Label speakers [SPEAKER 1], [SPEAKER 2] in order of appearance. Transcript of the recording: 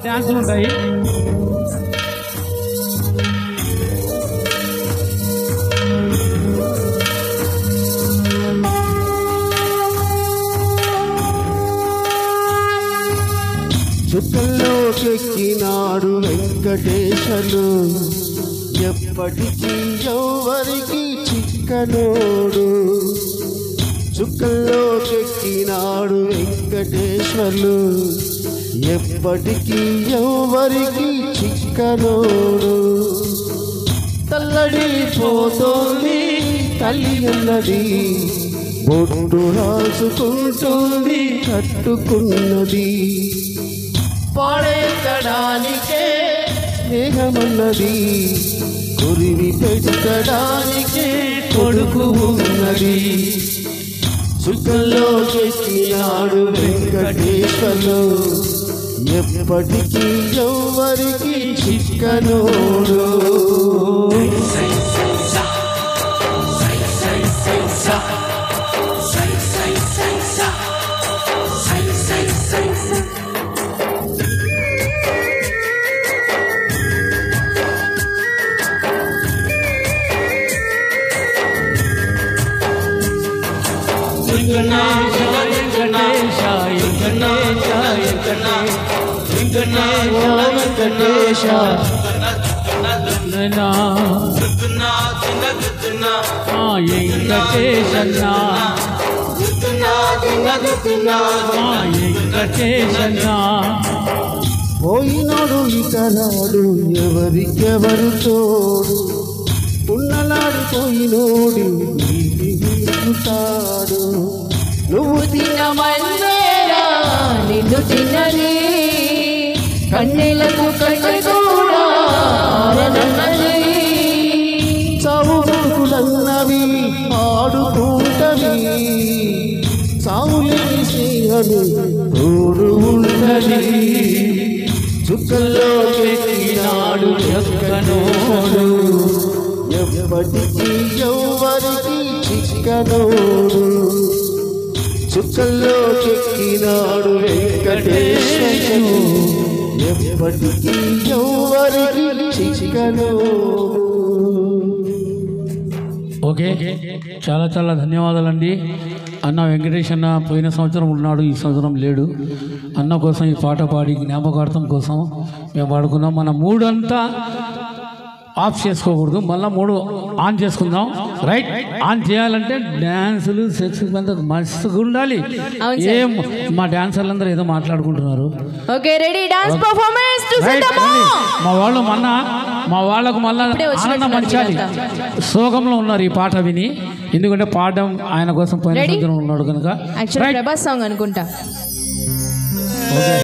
[SPEAKER 1] డ్యాన్సులు ఉంటాయి
[SPEAKER 2] చుక్కల్లోకెక్కినాడు వెంకటేశను ఎప్పటికీ ఎవరికి చిక్కనోడు చుక్కల్లోకెక్కినాడు వెంకటేశ్వర్లు ఎప్పటికీ ఎవరికి చిక్కనోడు తల్లడిపోతోంది తల్లి అన్నది బొట్టు రాసుకుంటుంది కట్టుకున్నది పాడెత్తడానికే స్నేహమన్నది కురివి పెట్టడానికే కొడుకు ఉన్నది సుఖంలో చేసినాడు వెంకటేశ్వర్లు ఎప్పటికీ ఎవరికి చిక్కనోడు
[SPEAKER 1] వెంకటేశ వెంకటేశ వెంకటేశ వెంకటేశ వెంకటేశ నైనా ఆ వెంకటేశన్న ఆ వెంకటేశన్న
[SPEAKER 2] పోయినోడు ఇక రాడు ఎవరికెవరు తోడు ఉన్నలాడిపోయినోడు మిగులుతాడు నువ్వు
[SPEAKER 3] తినమన్నేరా నిన్ను తిన్నది కన్నీలకు కన్ను కూడా ఆరనన్నది
[SPEAKER 2] చావు బ్రతుకులన్నవి ఆడుకుంటవి సావులేని స్నేహము తోడు ఉన్నది చుక్కల్లో పెట్టినాడు ఎక్కనోడు ఎప్పటికీ ఎవరికి చిక్కనోడు చుక్కల్లో చెక్కినాడు వెంకటేశ్వరుడు ఎప్పటికీ ఎవరికి చిక్కనోడు
[SPEAKER 1] ఓకే చాలా చాలా ధన్యవాదాలండి అన్న వెంకటేష్ అన్న పోయిన సంవత్సరం ఉన్నాడు ఈ సంవత్సరం లేడు అన్న కోసం ఈ పాట పాడి జ్ఞాపకార్థం కోసం మేము పాడుకున్నాం మన మూడు అంతా ఆఫ్ చేసుకోకూడదు మళ్ళీ మూడు ఆన్ చేసుకుందాం రైట్ ఆన్ చేయాలంటే డ్యాన్సులు సెక్స్ అంతా మస్తుగా ఉండాలి
[SPEAKER 3] అవును సార్.
[SPEAKER 1] ఏం మా డాన్సర్లు ఏదో మాట్లాడుకుంటున్నారు
[SPEAKER 3] okay ready dance performance to
[SPEAKER 1] right
[SPEAKER 3] సిద్ధమా
[SPEAKER 1] రండి. మా వాళ్ళు మొన్న మా వాళ్ళకు మళ్ళా
[SPEAKER 3] ఇప్పుడే వచ్చినట్టు
[SPEAKER 1] ఆనందం పంచాలి శోకంలో ఉన్నారు ఈ పాట విని ఎందుకంటే పాడడం ఆయన కోసం పోయిన
[SPEAKER 3] Ready?
[SPEAKER 1] సంవత్సరం ఉన్నాడు కనుక
[SPEAKER 3] యాక్చువల్
[SPEAKER 1] రైట్
[SPEAKER 3] ప్రభాస్ సాంగ్ అనుకుంటా
[SPEAKER 1] ఓకే